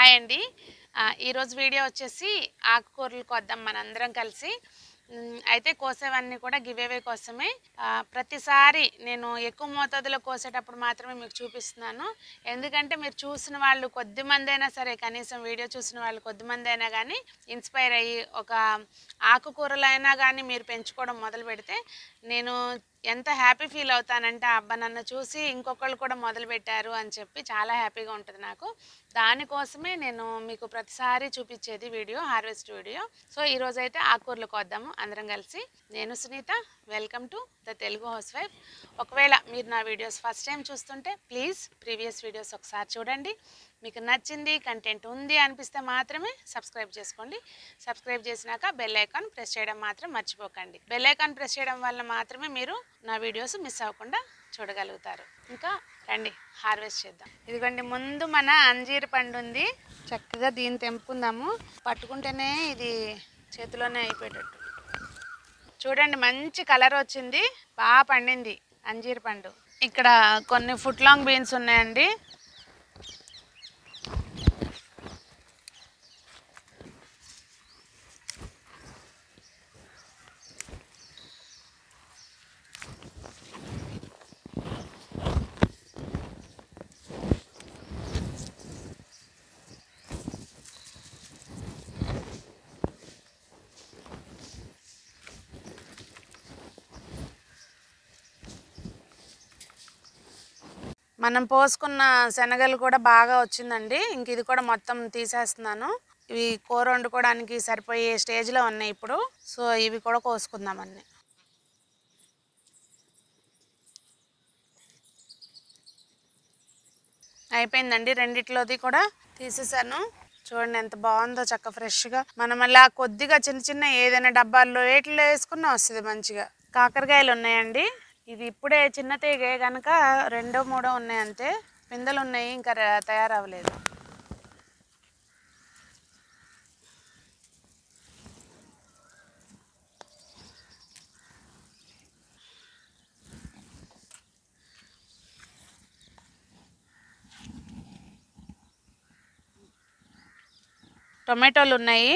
hi అండి ఆ, ఈరోజు వీడియో వచ్చేసి ఆకుకూరలు కొద్దాం మనందరం కలిసి మ్, అయితే కోసేవన్నీ కూడా గివేవే కోసమే ఆ, ప్రతిసారి నేను ఎక్కువ మోతాదులో కోసేటప్పుడు మాత్రమే మీకు చూపిస్తున్నాను ఎందుకంటే మీరు చూసిన వాళ్ళు కొద్ది మంది అయినా సరే కనీసం వీడియో చూసిన వాళ్ళు కొద్ది మంది అయినా కానీ ఇన్స్పైర్ అయ్యి ఒక ఆకుకూరలైనా కానీ మీరు పెంచుకోవడం మొదలు పెడితే నేను ఎంత హ్యాపీ ఫీల్ అవుతానంటే ఆ అబ్బా నన్ను చూసి ఇంకొకళ్ళు కూడా మొదలు పెట్టారు అని చెప్పి చాలా హ్యాపీగా ఉంటుంది నాకు దానికోసమే నేను మీకు ప్రతిసారి చూపించేది వీడియో హార్వెస్ట్ వీడియో సో ఈరోజు అయితే ఆకుకూరలు కొద్దాము అందరం కలిసి నేను Sunitha welcome to the Telugu housewife ఒకవేళ మీరు నా వీడియోస్ ఫస్ట్ టైం చూస్తుంటే ప్లీజ్ ప్రీవియస్ వీడియోస్ ఒకసారి చూడండి మీకు నచ్చింది కంటెంట్ ఉంది అనిపిస్తే మాత్రమే సబ్స్క్రైబ్ చేసుకోండి సబ్స్క్రైబ్ చేసినాక బెల్ ఐకాన్ ప్రెస్ చేయడం మాత్రం మర్చిపోకండి బెల్ ఐకాన్ ప్రెస్ చేయడం వల్ల మాత్రమే మీరు నా వీడియోస్ మిస్ అవ్వకుండా చూడగలుగుతారు ఇంకా రండి హార్వెస్ట్ చేద్దాం ఇదిగోండి ముందు మన అంజీర్ పండు ఉంది చక్కగా దీన్ని తెంపుకుందాము పట్టుకుంటేనే ఇది చేతిలోనే అయిపోయేటట్టు చూడండి మంచి కలర్ వచ్చింది బాగా పండింది అంజీర్ పండు ఇక్కడ కొన్ని ఫుట్ లాంగ్ బీన్స్ ఉన్నాయండి మనం పోసుకున్న శనగలు కూడా బాగా వచ్చిందండి ఇంక ఇది కూడా మొత్తం తీసేస్తున్నాను ఇవి కూర వండుకోవడానికి సరిపోయే స్టేజ్లో ఉన్నాయి ఇప్పుడు సో ఇవి కూడా కోసుకుందాం అన్ని అయిపోయిందండి రెండిట్లోది కూడా తీసేసాను చూడండి ఎంత బాగుందో చక్క ఫ్రెష్గా మనం అలా కొద్దిగా చిన్న చిన్న ఏదైనా డబ్బాల్లో ఏట్లో వేసుకున్నా వస్తుంది మంచిగా కాకరకాయలు ఉన్నాయండి ఇది ఇప్పుడే చిన్న తీగే కనుక రెండో మూడో ఉన్నాయి అంతే పిందెలు ఉన్నాయి ఇంకా ర- తయారవ్వలేదు టొమాటోలు ఉన్నాయి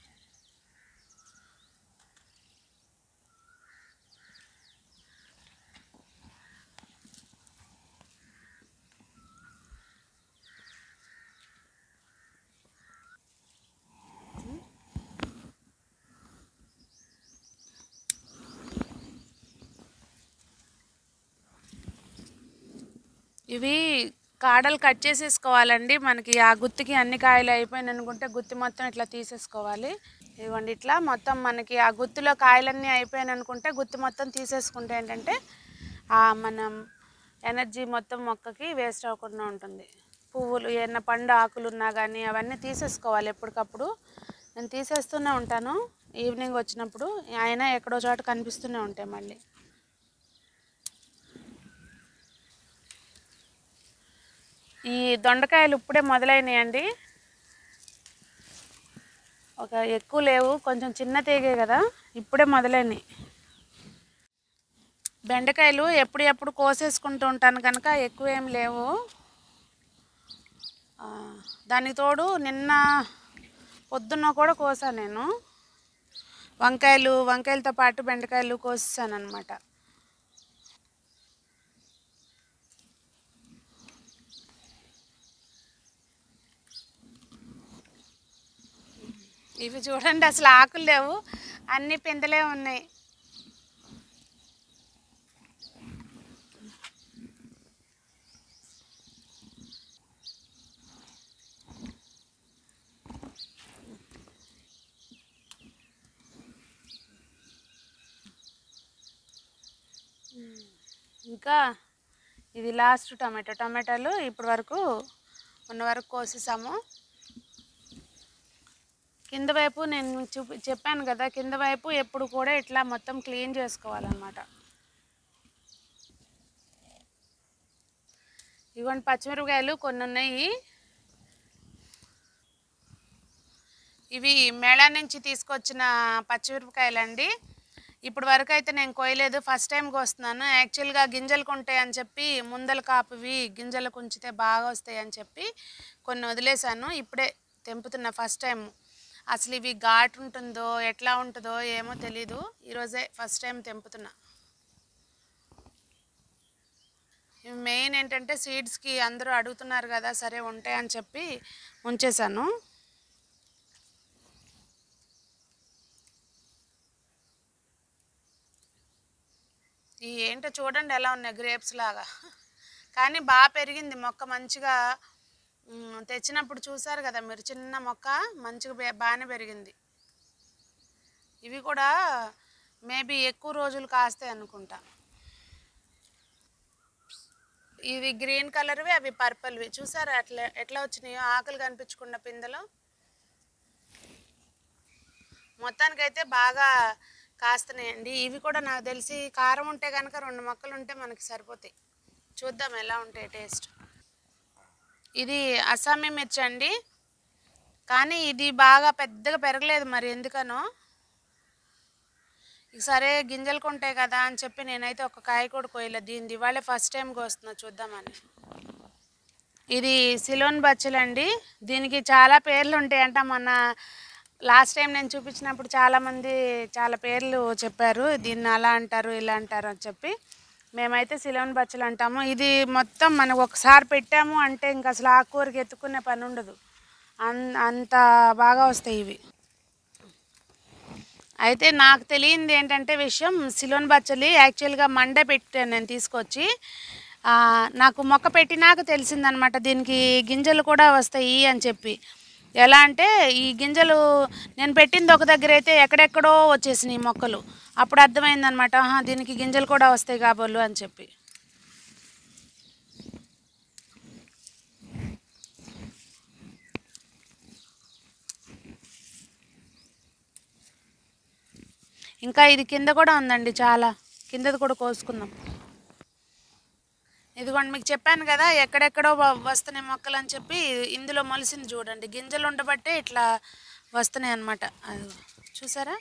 ఇవి కాడలు కట్ చేసేసుకోవాలండి మనకి ఆ గుత్తికి అన్ని కాయలు అయిపోయినాయి అనుకుంటే గుత్తి మొత్తం ఇట్లా తీసేసుకోవాలి ఇదిగోండి ఇట్లా మొత్తం మనకి ఆ గుత్తిలో కాయలన్నీ అయిపోయాయి అనుకుంటే గుత్తి మొత్తం తీసేసుకుంటే ఏంటంటే ఆ మనం ఎనర్జీ మొత్తం మొక్కకి వేస్ట్ అవ్వకుండా ఉంటుంది పువ్వులు ఏమైనా పండు ఆకులు ఉన్నా కానీ అవన్నీ తీసేసుకోవాలి ఎప్పటికప్పుడు నేను తీసేస్తూనే ఉంటాను ఈవినింగ్ వచ్చినప్పుడు అయినా ఎక్కడో చోట కనిపిస్తూనే ఉంటాయి మళ్ళీ ఈ దొండకాయలు ఇప్పుడే మొదలైనాయండి ఒక ఎక్కువ లేవు కొంచెం చిన్న తీగే కదా ఇప్పుడే మొదలైనవి బెండకాయలు ఎప్పుడు ఎప్పుడు కోసేసుకుంటూ ఉంటాను కనుక ఎక్కువ ఏం లేవు ఆ, దానికి తోడు నిన్న పొద్దున్న కూడా కోసా నేను వంకాయలు వంకాయలతో పాటు బెండకాయలు కోసేసాను అనమాట ఇవి చూడండి అసలు ఆకులు లేవు అన్ని పిందలే ఉన్నాయి ఇంకా ఇది లాస్ట్ టమాటో టమాటాలు ఇప్పటి వరకు ఉన్న వరకు కోసేసాము కింద వైపు నేను చూపి చెప్పాను కదా కింద వైపు ఎప్పుడు కూడా ఇట్లా మొత్తం క్లీన్ చేసుకోవాలన్నమాట ఇవ్వండి పచ్చిమిరపకాయలు కొన్ని ఉన్నాయి ఇవి మేళా నుంచి తీసుకొచ్చిన పచ్చిమిరపకాయలు అండి ఇప్పుడు వరకు అయితే నేను కోయలేదు ఫస్ట్ టైం కోస్తున్నాను యాక్చువల్గా గింజలకు ఉంటాయి అని చెప్పి ముందల కాపువి గింజలకు ఉంచితే బాగా వస్తాయి అని చెప్పి కొన్ని వదిలేశాను ఇప్పుడే తెంపుతున్నా ఫస్ట్ టైం అసలు ఇవి ఘాటు ఉంటుందో ఎట్లా ఉంటుందో ఏమో తెలీదు ఈరోజే ఫస్ట్ టైం తెంపుతున్నా ఇవి మెయిన్ ఏంటంటే సీడ్స్కి అందరూ అడుగుతున్నారు కదా సరే ఉంటాయని చెప్పి ఉంచేశాను ఈ ఏంటో చూడండి ఎలా ఉన్నాయి గ్రేప్స్ లాగా కానీ బాగా పెరిగింది మొక్క మంచిగా మ్, తెచ్చినప్పుడు చూసారు కదా మీరు చిన్న మొక్క మంచిగా బే- బాగానే పెరిగింది ఇవి కూడా మేబీ ఎక్కువ రోజులు కాస్తాయి అనుకుంటా ఇవి గ్రీన్ కలర్వి అవి పర్పుల్వి చూసారా అట్లా ఎట్లా వచ్చినాయో ఆకులు కనిపించకుండా పిందెలో మొత్తానికైతే బాగా కాస్తున్నాయండి ఇవి కూడా నాకు తెలిసి కారం ఉంటే కనుక రెండు మొక్కలు ఉంటే మనకి సరిపోతాయి చూద్దాం ఎలా ఉంటాయి టేస్ట్ ఇది అస్సామీ మిర్చి అండి కానీ ఇది బాగా పెద్దగా పెరగలేదు మరి ఎందుకనో ఇక సరే గింజలు కొంటాయి కదా అని చెప్పి నేనైతే ఒక కాయ కూడా కోయలేదు దీని ఇవాళే ఫస్ట్ టైం కోస్తున్నా చూద్దామని ఇది సిలోన్ బచ్చలండి దీనికి చాలా పేర్లు ఉంటాయంట మొన్న లాస్ట్ టైం నేను చూపించినప్పుడు చాలామంది చాలా పేర్లు చెప్పారు దీన్ని అలా అంటారు ఇలా అంటారు అని చెప్పి మేమైతే సిలోన్ బచ్చలు అంటాము ఇది మొత్తం మనం ఒకసారి పెట్టాము అంటే ఇంకా అసలు ఆకుకూరకి ఎత్తుకునే పని ఉండదు అన్ అంత బాగా వస్తాయి ఇవి అయితే నాకు తెలియంది ఏంటంటే విషయం సిలోన్ బచ్చలి యాక్చువల్గా మండే పెట్టాను నేను తీసుకొచ్చి ఆ, నాకు మొక్క పెట్టినాక తెలిసిందనమాట దీనికి గింజలు కూడా వస్తాయి అని చెప్పి ఎలా అంటే ఈ గింజలు నేను పెట్టింది ఒక దగ్గర అయితే ఎక్కడెక్కడో వచ్చేసినాయి మొక్కలు అప్పుడు అర్థమైందనమాట ఆహా దీనికి గింజలు కూడా వస్తాయి కాబోలు అని చెప్పి ఇంకా ఇది కింద కూడా ఉందండి చాలా కిందది కూడా కోసుకుందాం ఇదిగోండి మీకు చెప్పాను కదా ఎక్కడెక్కడో వ- వస్తున్నాయి మొక్కలు అని చెప్పి ఇందులో మొలిసింది చూడండి గింజలు ఉండబట్టే ఇట్లా వస్తున్నాయి అన్నమాట అది చూసారా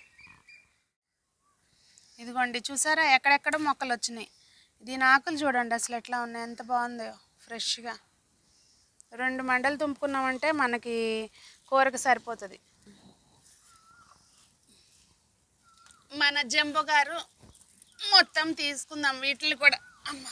ఇదిగోండి చూసారా ఎక్కడెక్కడో మొక్కలు వచ్చినాయి దీని ఆకులు చూడండి అసలు ఎట్లా ఉన్నాయి ఎంత బాగుందో ఫ్రెష్గా రెండు మండలు తుంపుకున్నామంటే మనకి కూరకు సరిపోతుంది మన జంబో గారు మొత్తం తీసుకుందాం వీటిని కూడా అమ్మా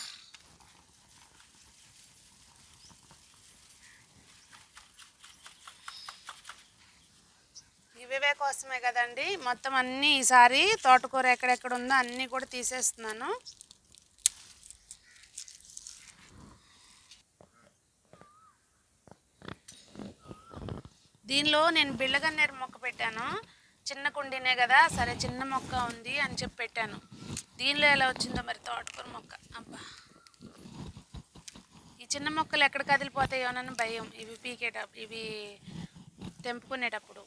ఇవే కోసమే కదండి మొత్తం అన్నీ ఈసారి తోటకూర ఎక్కడెక్కడ ఉందో అన్నీ కూడా తీసేస్తున్నాను దీనిలో నేను బిళ్ళగన్నేరు మొక్క పెట్టాను చిన్న కుండీనే కదా సరే చిన్న మొక్క ఉంది అని చెప్పి పెట్టాను దీనిలో ఎలా వచ్చిందో మరి తోటకూర మొక్క అబ్బా ఈ చిన్న మొక్కలు ఎక్కడ కదిలిపోతాయోనని భయం ఇవి పీకేటప్పుడు ఇవి తెంపుకునేటప్పుడు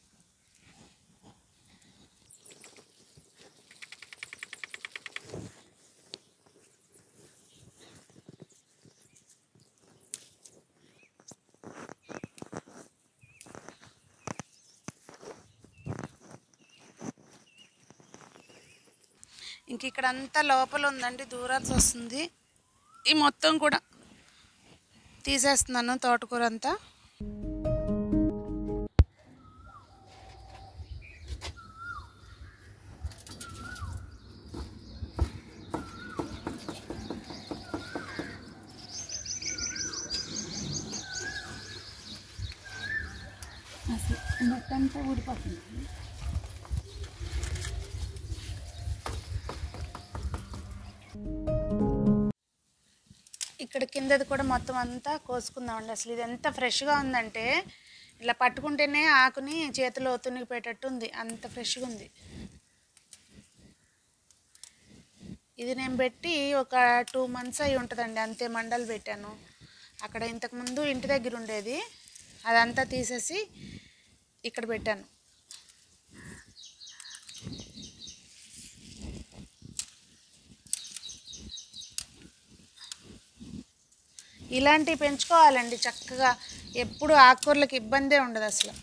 ఇంక ఇక్కడ అంతా లోపల ఉందండి దూరాల్సి వస్తుంది ఈ మొత్తం కూడా తీసేస్తున్నాను తోటకూర అంతా మొత్తంతా ఊడిపోతుంది ఇక్కడ కిందది కూడా మొత్తం అంతా కోసుకుందామండి అసలు ఇది ఎంత ఫ్రెష్గా ఉందంటే ఇలా పట్టుకుంటేనే ఆకుని చేతిలో తునిగి పెట్టట్టు ఉంది అంత ఫ్రెష్గా ఉంది ఇది నేను పెట్టి ఒక టూ మంత్స్ అయి ఉంటుందండి అంతే మండలు పెట్టాను అక్కడ ఇంతకుముందు ఇంటి దగ్గర ఉండేది అదంతా తీసేసి ఇక్కడ పెట్టాను ఇలాంటివి పెంచుకోవాలండి చక్కగా ఎప్పుడు ఆకుకూరలకు ఇబ్బందే ఉండదు అసలు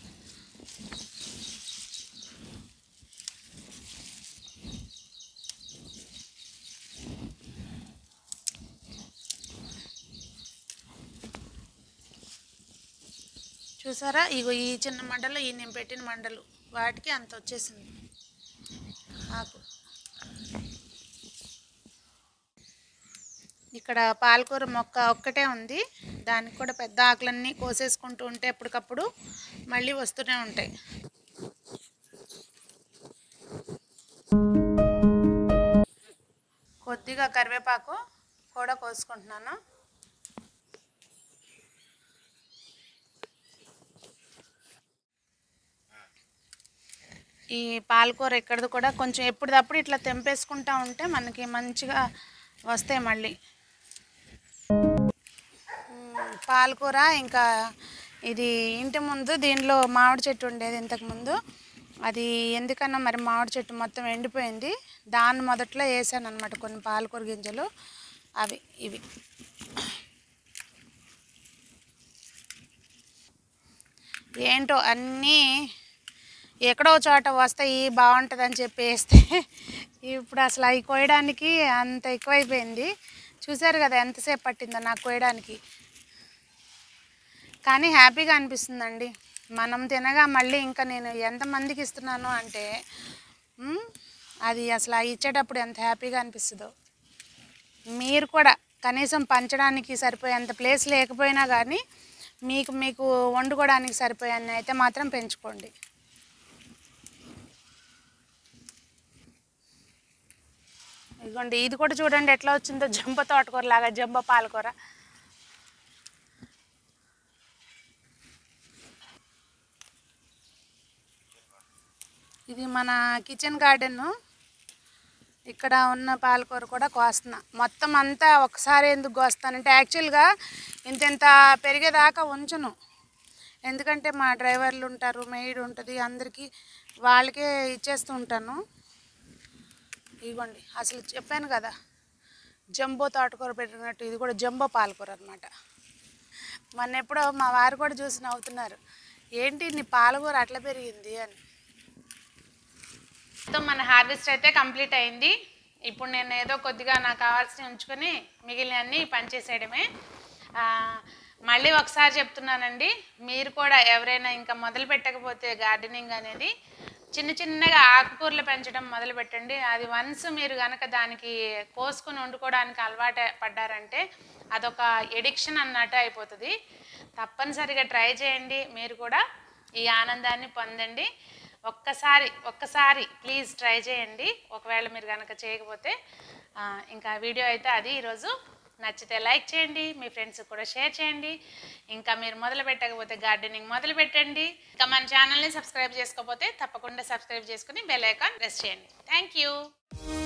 చూసారా ఇగో ఈ చిన్న మండలు ఈ నేను పెట్టిన మండలు వాటికి అంత వచ్చేసింది ఆకు ఇక్కడ పాలకూర మొక్క ఒక్కటే ఉంది దానికి కూడా పెద్ద ఆకులన్నీ కోసేసుకుంటూ ఉంటే ఎప్పటికప్పుడు మళ్ళీ వస్తూనే ఉంటాయి కొద్దిగా కరివేపాకు కూడా కోసుకుంటున్నాను ఈ పాలకూర ఎక్కడిది కూడా కొంచెం ఎప్పటిదప్పుడు ఇట్లా తెంపేసుకుంటా ఉంటే మనకి మంచిగా వస్తాయి మళ్ళీ మ్మ్, పాలకూర ఇంకా ఇది ఇంటి ముందు దీనిలో మామిడి చెట్టు ఉండేది ఇంతకుముందు అది ఎందుకన్నా మరి మామిడి చెట్టు మొత్తం ఎండిపోయింది దాన్ని మొదట్లో వేసాను అనమాట కొన్ని పాలకూర గింజలు అవి ఇవి ఏంటో అన్నీ ఎక్కడో చోట వస్తాయి బాగుంటుందని చెప్పి వేస్తే ఇప్పుడు అసలు అవి కోయడానికి అంత ఎక్కువైపోయింది చూశారు కదా ఎంతసేపు పట్టిందో నాకు కోయడానికి కానీ హ్యాపీగా అనిపిస్తుందండి మనం తినగా మళ్ళీ ఇంకా నేను ఎంతమందికి ఇస్తున్నాను అంటే మ్, అది అసలు ఆ ఇచ్చేటప్పుడు ఎంత హ్యాపీగా అనిపిస్తుందో మీరు కూడా కనీసం పంచడానికి సరిపోయేంత ప్లేస్ లేకపోయినా కానీ మీకు మీకు వండుకోవడానికి సరిపోయాన్ని అయితే మాత్రం పెంచుకోండి ఇదిగోండి ఇది కూడా చూడండి ఎట్లా వచ్చిందో జంబ తోటకూర లాగా జంబ పాలకూర ఇది మన కిచెన్ గార్డెన్ ఇక్కడ ఉన్న పాలకూర కూడా కోస్తున్నా మొత్తం అంతా ఒకసారి ఎందుకు కోస్తానంటే యాక్చువల్గా ఇంత ఇంత పెరిగేదాకా ఉంచను ఎందుకంటే మా డ్రైవర్లు ఉంటారు మెయిడ్ ఉంటుంది అందరికీ వాళ్ళకే ఇచ్చేస్తూ ఉంటాను ఇదిగోండి అసలు చెప్పాను కదా జంబో తోటకూర పెట్టినట్టు ఇది కూడా జంబో పాలకూర అనమాట మొన్న ఎప్పుడో మా వారు కూడా చూసి నవ్వుతున్నారు ఏంటి నీ పాలకూర అట్లా పెరిగింది అని మొత్తం మన హార్వెస్ట్ అయితే కంప్లీట్ అయింది ఇప్పుడు నేను ఏదో కొద్దిగా నాకు కావాల్సినవి ఉంచుకొని మిగిలినవన్నీ పనిచేసేయడమే ఆ, మళ్ళీ ఒకసారి చెప్తున్నానండి మీరు కూడా ఎవరైనా ఇంకా మొదలు పెట్టకపోతే గార్డెనింగ్ అనేది చిన్న చిన్నగా ఆకుకూరలు పెంచడం మొదలు పెట్టండి అది వన్స్ మీరు కనుక దానికి కోసుకొని వండుకోవడానికి అలవాటు పడ్డారంటే అదొక ఎడిక్షన్ అన్నట్టు అయిపోతుంది తప్పనిసరిగా ట్రై చేయండి మీరు కూడా ఈ ఆనందాన్ని పొందండి ఒక్కసారి ఒక్కసారి ప్లీజ్ ట్రై చేయండి ఒకవేళ మీరు కనుక చేయకపోతే ఆ, ఇంకా వీడియో అయితే అది ఈరోజు నచ్చితే లైక్ చేయండి మీ ఫ్రెండ్స్కి కూడా షేర్ చేయండి ఇంకా మీరు మొదలు పెట్టకపోతే గార్డెనింగ్ మొదలు పెట్టండి ఇంకా మన ఛానల్ని సబ్స్క్రైబ్ చేసుకోకపోతే తప్పకుండా సబ్స్క్రైబ్ చేసుకుని బెల్ ఐకాన్ ప్రెస్ చేయండి థ్యాంక్ యూ